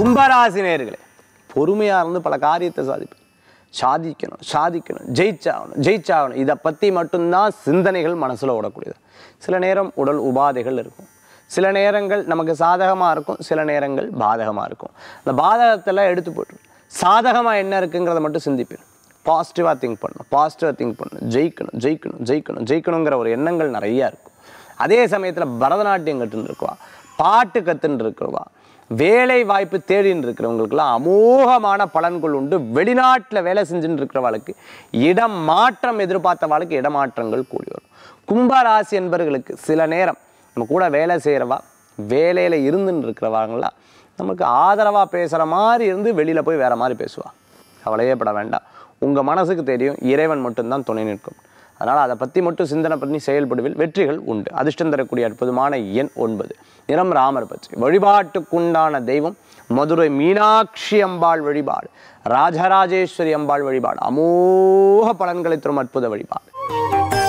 கும்பராசி நேர்களே பொறுமையாக இருந்து பல காரியத்தை சாதிப்பேன் சாதிக்கணும் சாதிக்கணும் ஜெயிச்சாகணும் ஜெயிச்சாகணும் இதை பற்றி மட்டும்தான் சிந்தனைகள் மனசில் ஓடக்கூடியது சில நேரம் உடல் உபாதைகள் இருக்கும் சில நேரங்கள் நமக்கு சாதகமாக இருக்கும் சில நேரங்கள் பாதகமாக இருக்கும் அந்த பாதகத்தெல்லாம் எடுத்து போட்டு சாதகமாக என்ன இருக்குங்கிறத மட்டும் சிந்திப்பேன் பாசிட்டிவாக திங்க் பண்ணணும் பாசிட்டிவாக திங்க் பண்ணணும் ஜெயிக்கணும் ஜெயிக்கணும் ஜெயிக்கணும் ஜெயிக்கணுங்கிற ஒரு எண்ணங்கள் நிறையா இருக்கும் அதே சமயத்தில் பரதநாட்டியம் கற்றுன்னு இருக்குவா பாட்டு கற்றுன்னு இருக்குவா வேலை வாய்ப்பு தேடின்னு இருக்கிறவங்களுக்குலாம் அமோகமான பலன்கள் உண்டு வெளிநாட்டில் வேலை செஞ்சுட்டு இருக்கிறவளுக்கு இடம் மாற்றம் எதிர்பார்த்த வாழ்க்கை இடமாற்றங்கள் கூடி வரும் கும்பராசி என்பவர்களுக்கு சில நேரம் நம்ம கூட வேலை செய்கிறவா வேலையில் இருந்துன்னு இருக்கிறவங்களாம் நமக்கு ஆதரவாக பேசுகிற மாதிரி இருந்து வெளியில் போய் வேறு மாதிரி பேசுவா கவலையே பட வேண்டாம் உங்கள் மனசுக்கு தெரியும் இறைவன் மட்டும்தான் துணை நிற்கும் அதனால் அதை பற்றி மட்டும் சிந்தனை பண்ணி செயல்படுவில் வெற்றிகள் உண்டு அதிர்ஷ்டம் தரக்கூடிய அற்புதமான எண் ஒன்பது நிறம் ராமர் பச்சை வழிபாட்டுக்குண்டான தெய்வம் மதுரை மீனாட்சி அம்பாள் வழிபாடு ராஜராஜேஸ்வரி அம்பாள் வழிபாடு அமோக பலன்களை தரும் அற்புத வழிபாடு